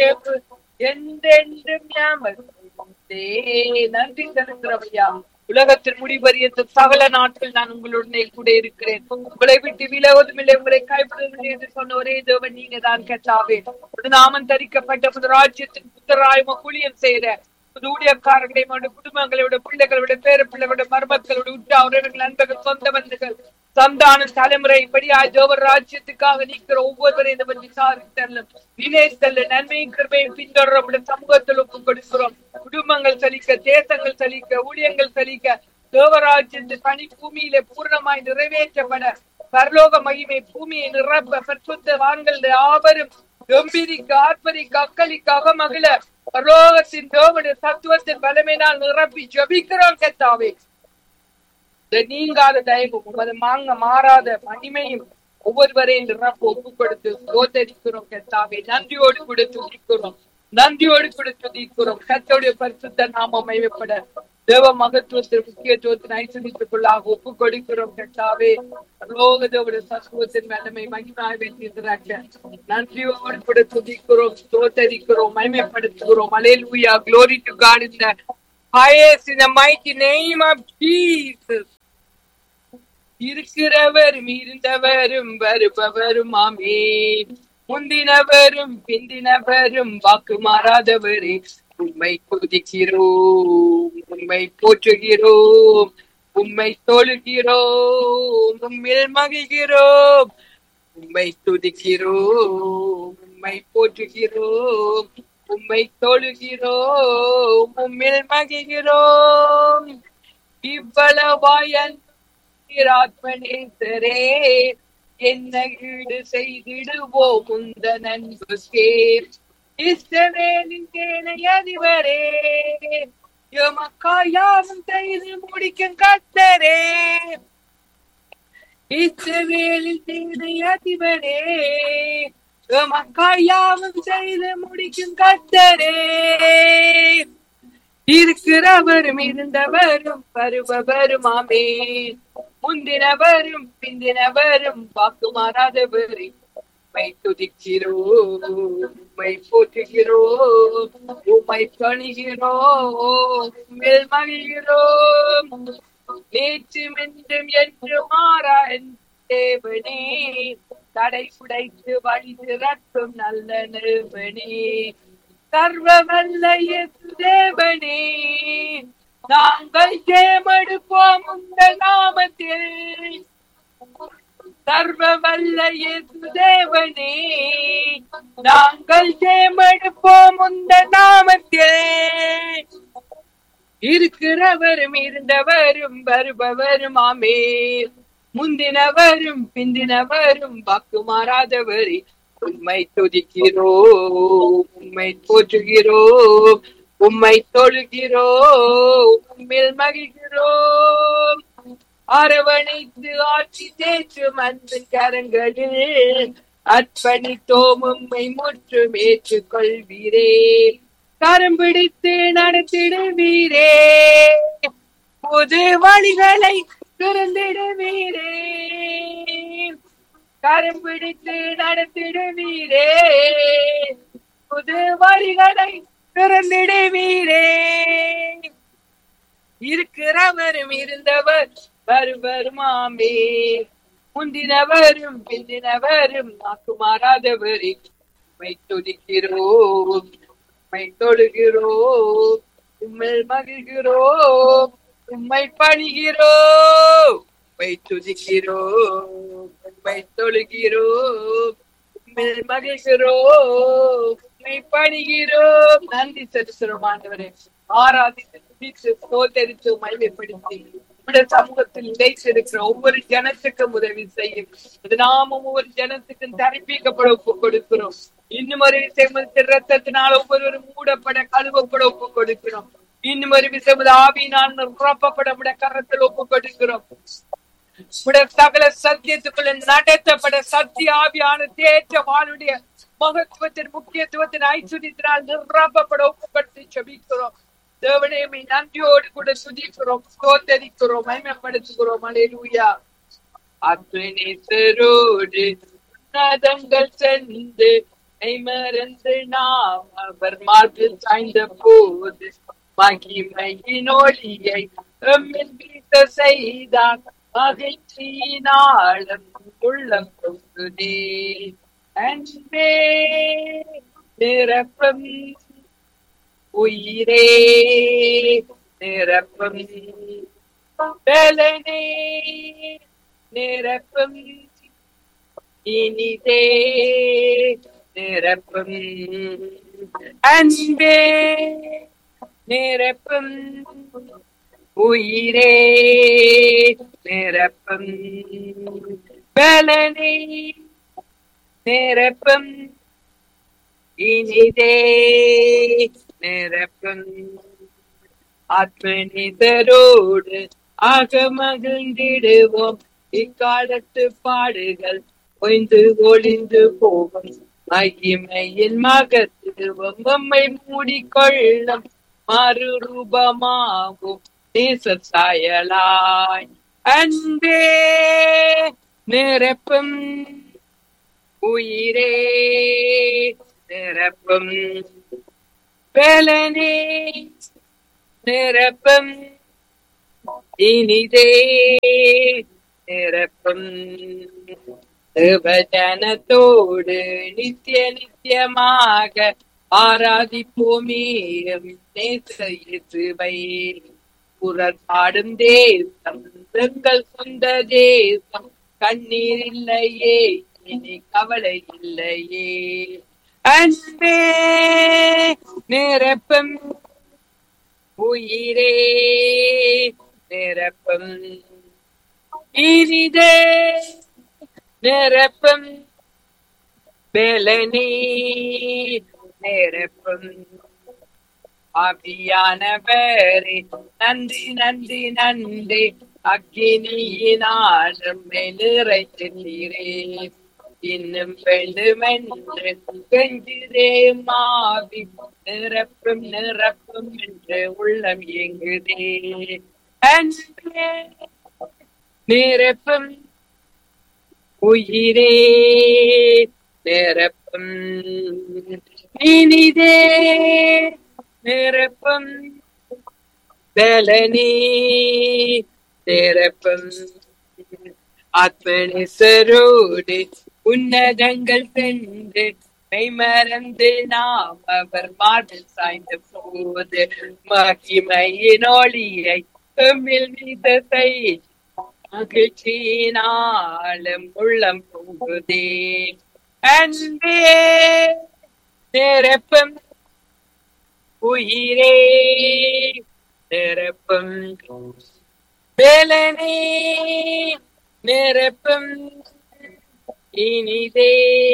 தயவு என்றென்றும் ஞாபகத்தே நன்றி தருகிறவையா உலகத்தின் முடிவறியத்த சகல நாட்கள் நான் உங்களுடனே கூட இருக்கிறேன் உங்களை விட்டு விலகுவதும் இல்லை உங்களை கைவிடுவதில்லை என்று சொன்ன ஒரே தேவன் நீங்க தான் கச்சாவே ஒரு நாமம் தரிக்கப்பட்ட புது ராஜ்யத்தின் புத்தராய்ம குளியம் செய்த புது ஊழியக்காரர்களை அவருடைய குடும்பங்களோட பிள்ளைகளோட பேர பிள்ளைகளோட மர்மங்களோட உற்ற உறவுகள் நண்பர்கள் சொந்த பந்துகள் சந்தான தலைமுறை இப்படியாய் தேவர் ராஜ்யத்துக்காக நிற்கிற ஒவ்வொருவரையும் இந்த விசாரித்தல்லும் நினைத்தல்ல நன்மை கிருமையை பின்தொடர சமூகத்தில் ஒப்புக் கொடுக்கிறோம் குடும்பங்கள் சலிக்க தேசங்கள் சலிக்க ஊழியங்கள் சலிக்க தேவராஜ்யத்து தனி பூமியிலே பூர்ணமாய் நிறைவேற்றப்பட பரலோக மகிமை பூமியை நிரப்ப பரிசுத்த வான்கள் யாவரும் கம்பீரிக்க ஆர்ப்பரிக்க அக்களிக்க அகமகிழ பரலோகத்தின் தேவனுடைய தத்துவத்தின் பலமையினால் நிரப்பி ஜபிக்கிறோம் கத்தாவே இந்த நீங்காத தயவும் உமது மாங்க மாறாத மகிமையும் ஒவ்வொருவரையும் நிரப்ப ஒப்பு கொடுத்து சோதரிக்கிறோம் கத்தாவே நன்றியோடு கூட துதிக்கிறோம் நன்றியோடு கூட துதிக்கிறோம் கத்தோடைய பரிசுத்த நாம அமையப்பட தேவ மகத்துவத்தின் முக்கியத்துவத்தின் ஐசனித்துக்குள்ளாக ஒப்பு கொடுக்கிறோம் கட்டாவே லோகதோட சத்துவத்தின் மேலமை மகிமாய் வெற்றிருக்கிறாங்க நன்றியோடு கூட துதிக்கிறோம் ஸ்தோத்தரிக்கிறோம் மகிமைப்படுத்துகிறோம் hallelujah glory to God in the highest in the mighty name of Jesus இருக்கிறவரும் இருந்தவரும் வருபவரும் ஆமே முந்தினவரும் பிந்தினவரும் வாக்கு மாறாதவரே உம்மை துதிக்கிறோம் உம்மை போற்றுகிறோம் உம்மை தொழுகிறோம் உம்மில் மகிழ்கிறோம் உம்மை துதிக்கிறோம் உம்மை போற்றுகிறோம் உம்மை தொழுகிறோம் உம்மில் மகிழ்கிறோம் இவ்வளவாயன் ஆத்மனேசரே என்ன ஈடு செய்திடுவோம் உந்த நண்புக்கே இஸ்ரவேலின் தேனை அதிபரே எமக்காயாவும் செய்து முடிக்கும் கத்தரே இஸ்ரவேலின் தேனை அதிபரே எமக்காயாவும் செய்து முடிக்கும் கத்தரே இருக்கிறவரும் இருந்தவரும் வருபவரும் ஆமே முந்தினவரும் பிந்தினவரும் வாக்கு மாறாதவரை உம்மை துதிக்கிறோம் உம்மை போற்றுகிறோம் உம்மை பணிகிறோம் உம்மில் மகிழ்கிறோம் நேற்று என்றும் என்று மாறா என் தேவனே தடை குடைத்து வழி திறக்கும் நல்ல நிறுவனே சர்வ வல்ல இயேசு தேவனே நாங்கள் ஜெயமெடுப்போம் உங்கள் நாமத்தில் சர்வ வல்ல இயேசு தேவனே நாங்கள் ஜெயமெடுப்போம் உந்த நாமத்தில் இருக்கிறவரும் இருந்தவரும் வருபவரும் ஆமே முந்தினவரும் பிந்தினவரும் வாக்கு மாறாதவரே உம்மை துதிக்கிறோம் உம்மை போற்றுகிறோம் உம்மை தொழுகிறோம் உம்மில் மகிழ்கிறோம் அரவணைத்து ஆட்சி தேற்றும் அன்பு கரங்களில் அர்ப்பணித்தோம் உம்மை முற்றும் ஏற்றுக்கொள்வீரே கரம் பிடித்து நடத்திடுவீரே புது வழிகளை திறந்திடுவீரே கரம் பிடித்து நடத்திடுவீரே புது வழிகளை திறந்திடுவீரே இருக்கிறவரும் இருந்தவர் வருவருமாமே முந்தினவரும் பிந்தினவரும் நாக்கு மாறாதவரே உம்மை துதிக்கிறோம் உம்மை தொழுகிறோம் உம்மை மகிழ்கிறோம் உம்மை பணிகிறோம் உம்மை துதிக்கிறோம் உம்மை தொழுகிறோம் உம்மை மகிழ்கிறோம் உம்மை பணிகிறோம் நன்றி செலுத்துகிறோம் ஆண்டவரே ஆராதித்து துதித்து சோதரித்து மகிமைப்படுத்தி உடைய சமூகத்தில் நிலைத்திருக்கிற ஒவ்வொரு ஜனத்துக்கும் உதவி செய்யும் இது நாமும் ஒவ்வொரு ஜனத்துக்கும் தரிப்பிக்கப்பட ஒப்பு கொடுக்கிறோம் இன்னும் ஒரு விஷயம் ரத்தத்தினால் ஒவ்வொருவரும் மூடப்பட கழுவப்பட ஒப்பு கொடுக்கிறோம் இன்னும் ஒரு விஷயம் ஆவியினால் நிரப்பப்பட உடைய கரத்தில் ஒப்பு கொடுக்கிறோம் உடைய சகல சத்தியத்துக்குள்ள நடத்தப்பட சத்திய ஆவியான தேற்ற வாளுடைய மகத்துவத்தின் முக்கியத்துவத்தின் ஐஸ்வர்யத்தினால் நிரப்பப்பட ஒப்புப்படுத்தி செபிக்கிறோம் தேவனேமை நன்றியோடு கூட சுதிக்கிறோம் சோதரிக்கிறோம் மயமப்படுத்துகிறோம் அலையூயா அத்வனேசரோடு உன்னதங்கள் சென்று மெய்மறந்து நாம் அவர் மார்பில் சாய்ந்த போது மகிமையின் ஒளியை எம்மில் வீச செய்தார் மகிழ்ச்சியினாலும் உள்ளம் பொங்குதே அன்பே நிரப்பம் உயிரே நிரப்பம் பலனே நிரப்பம் இனிதே நிரப்பம் அன்பே நிரப்பம் உயிரே நிரப்பம் பலனே நிரப்பம் இனிதே நிரப்பம் ஆத்மனிதரோடு ஆக மகிழ்ந்திடுவோம் இக்காலத்து பாடுகள் ஒய்ந்து ஒளிந்து போகும் மகிமையின் மகத்துவம் நம்மை மூடிக்கொள்ளும் மறுரூபமாகும் நேச சாயலாய் அன்பே நிரப்பும் உயிரே நிரப்பும் பலனே நிரப்பும் இனிதே நிரப்பும் தேவஜனத்தோடு நித்திய நித்தியமாக ஆராதிப்போமே நேசை புறர் பாடும் தேசம் எங்கள் சொந்த தேசம் கண்ணீர் இல்லையே இனி கவலை இல்லையே அன்பே நிரப்பம் உயிரே நிரப்பம் இனிதே நிரப்பம் பெலனே நிரப்பம் அபியானவரே நன்றி நன்றி நன்றி அக்கினியினாலும் நிறைத்தினீரே இன்னும் வேண்டுமென்று கெஞ்சுதே மாவி நிரப்பும் நிரப்பும் என்று உள்ளம் எங்குதே அன்பே நிரப்பும் உயிரே நிரப்பும் இனிதே நிரப்பும் பலனே நிரப்பும் ஆத்மனிசரோடு உன்னதங்கள் சென்று மெய்மறந்து நாம் அவர் மார்பில் சாய்ந்த போது மகிமையின் ஒளியை எம்மில் மீதத்தை மகிழ்ச்சியினாலும் உள்ளம் பொங்குதே அன்பே நிரப்பும் உயிரே நிரப்பும் வேலனே நிரப்பும் இனிதே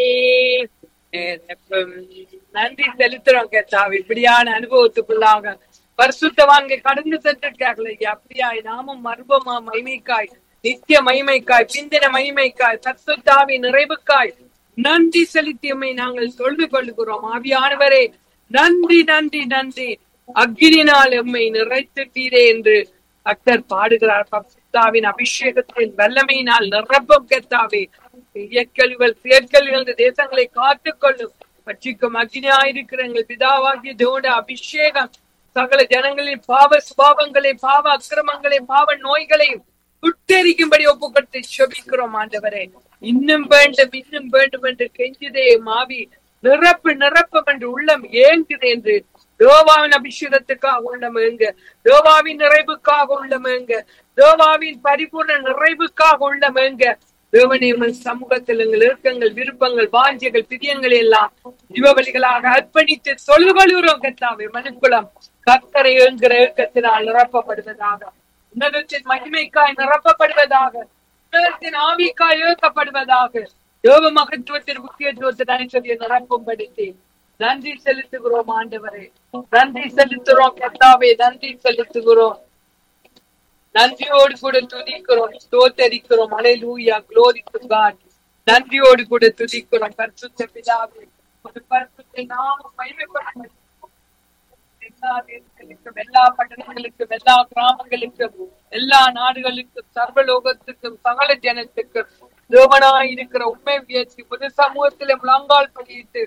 நிரப்பும் நன்றி செலுத்துறோம் கேட்டாவ் இப்படியான அனுபவத்துக்குள்ளாக பரிசுத்தவான்கள் கடந்து சென்றிருக்கார்கள் ஐயா அப்படியாய் நாமும் மர்மமா மைமைக்காய் நித்திய மைமைக்காய் பிந்தின மைமைக்காய் பரிசுத்தாவி நிறைவுக்காய் நன்றி செலுத்தியமை நாங்கள் தொழுது கொள்ளுகிறோம் ஆவியானவரே நன்றி நன்றி நன்றி அக்னினால் எம்மை நிறைத்துட்டீரே என்று அக்தர் பாடுகிறார் பரிசுத்தாவின் அபிஷேகத்தின் வல்லமையினால் நிரப்பம் கத்தாவே இயக்கழிவல் செயற்கழிவல் தேசங்களை காத்துக்கொள்ளும் பட்சிக்கும் அக்னியாயிருக்கிற எங்கள் பிதாவாகிய தேவோட அபிஷேகம் சகல ஜனங்களின் பாவ சுபாவங்களை பாவ அக்கிரமங்களை பாவ நோய்களை சுட்டெரிக்கும்படி ஒப்புக்கொடுத்து செபிக்கிறோம் ஆண்டவரே இன்னும் வேண்டும் இன்னும் வேண்டும் என்று கெஞ்சுதே மாவி நிரப்பு நிரப்பம் என்று உள்ளம் ஏங்குது என்று யோவாவின் அபிஷேகத்துக்காக உள்ளம் ஏங்க யோவாவின் நிறைவுக்காக உள்ளம் ஏங்க யோவாவின் பரிபூர்ண நிறைவுக்காக உள்ளம் ஏங்க தேவனே உங்கள் சமூகத்தில் எங்கள் இறுக்கங்கள் விருப்பங்கள் வாஞ்சியங்கள் பிரியங்கள் எல்லாம் ஜீவபலிகளாக அர்ப்பணித்து சொல்லுகிறோம் கத்தாவே மனுக்குளம் கத்தரை என்கிற இயக்கத்தினால் நிரப்பப்படுவதாக உன்னதத்தின் மகிமைக்காய் நிரப்பப்படுவதாக உன்னதத்தின் ஆவிக்காய் இயக்கப்படுவதாக யோக மகத்துவத்தின் முக்கியத்துவத்தை அனைத்தையும் நிரப்பும்படுத்தி நன்றி செலுத்துகிறோம் ஆண்டவரே நன்றி செலுத்துகிறோம் கத்தாவே நன்றி செலுத்துகிறோம் நன்றியோடு கூட துதிக்கிறோம் ஸ்தோத்தரிக்கிறோம் அலையூயா க்ளோரி டு காட் நன்றியோடு கூட துதிக்கிறோம் பரிசுத்த பிதாவே ஒரு பரிசுத்தை நாம் மகிமைப்படுத்த எல்லா தேசங்களுக்கும் எல்லா பட்டணங்களுக்கும் எல்லா கிராமங்களுக்கும் எல்லா நாடுகளுக்கும் சர்வலோகத்துக்கும் சகல ஜனத்துக்கும் தேவனாய் இருக்கிற உண்மை வியர்ச்சி பொது சமூகத்திலே முழங்கால் படியிட்டு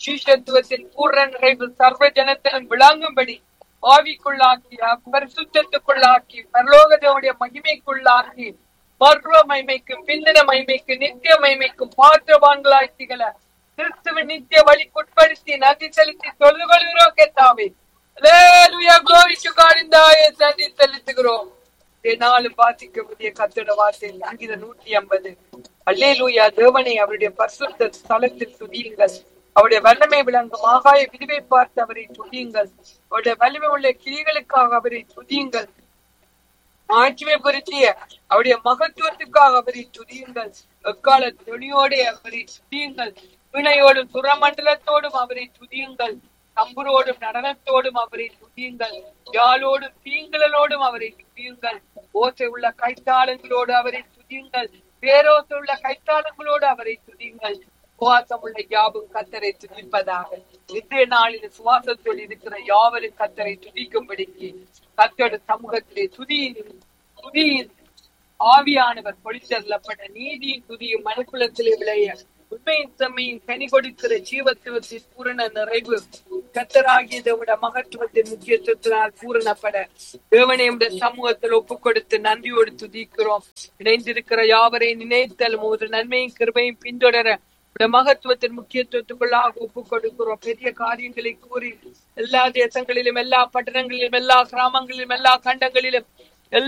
சீஷத்துவத்தின் பூர்ண நிறைவு சர்வ ஜனத்திலும் விளங்கும்படி ஆவிக்குள்ளாக்கி பரிசுத்தத்துக்குள்ளாக்கி பரலோகதனுடைய மகிமைக்குள்ளாக்கி பர்வ மகிமைக்கும் பிந்தின மகிமைக்கும் நித்திய மகிமைக்கும் பாத்திரவான்களாய் திகழ கிறிஸ்துவின் நித்திய வழிக்குட்படுத்தி நன்றி செலுத்தி தொழுது கொள்கிறோம் கேட்டாவே Hallelujah, glory to God in the highest, நன்றி செலுத்துகிறோம் நாளும் வாசிக்கக்கூடிய கத்தோட வார்த்தை சங்கீத நூற்றி ஐம்பது அல்லேலூயா தேவனை அவருடைய பரிசுத்த ஸ்தலத்தில் துதியுங்கள் அவருடைய வல்லமை விளங்கும் ஆகாய விரிவை பார்த்து அவரை துதியுங்கள் அவருடைய வலிமை உள்ள கிளிகளுக்காக அவரை துதியுங்கள் ஆட்சிமை பொருத்திய அவருடைய மகத்துவத்துக்காக அவரை துதியுங்கள் எக்கால துணியோடு அவரை துதியுங்கள் வினையோடும் சுரமண்டலத்தோடும் அவரை துதியுங்கள் தம்புரோடும் நடனத்தோடும் அவரை துதியுங்கள் யாழோடும் தீங்கலோடும் அவரை துதியுங்கள் ஓசை உள்ள கைத்தாளங்களோடு அவரை துதியுங்கள் பேரோசை உள்ள கைத்தாளங்களோடு அவரை துதியுங்கள் சுவாசம் உள்ள யாவும் கத்தரை துதிப்பதாக இன்றைய நாளில் சுவாசத்தோடு இருக்கிற யாவரும் கத்தரை துதிக்கும்படிக்கு கத்தோட சமூகத்திலே துதியின் துதியின் ஆவியானவர் பொழித்தள்ளப்பட்ட நீதியின் துதியும் மனுக்குலத்திலே விளைய உண்மையின் செம்மையின் கனி கொடுக்கிற ஜீவத்துவத்தின் பூரண நிறைவு கத்தராகிய தேவட மகத்துவத்தின் முக்கியத்துவத்தினால் பூரணப்பட தேவனை உடைய சமூகத்தில் ஒப்பு கொடுத்து நன்றியோடு துதிக்கிறோம் இணைந்திருக்கிற யாவரை நினைத்தலும் ஒரு நன்மையும் கிருபையும் பின்தொடர உடைய மகத்துவத்தின் முக்கியத்துவத்துக்குள்ளாக ஒப்பு கொடுக்கிறோம் பெரிய காரியங்களை கூறி எல்லா தேசங்களிலும் எல்லா பட்டணங்களிலும் எல்லா கிராமங்களிலும் எல்லா கண்டங்களிலும்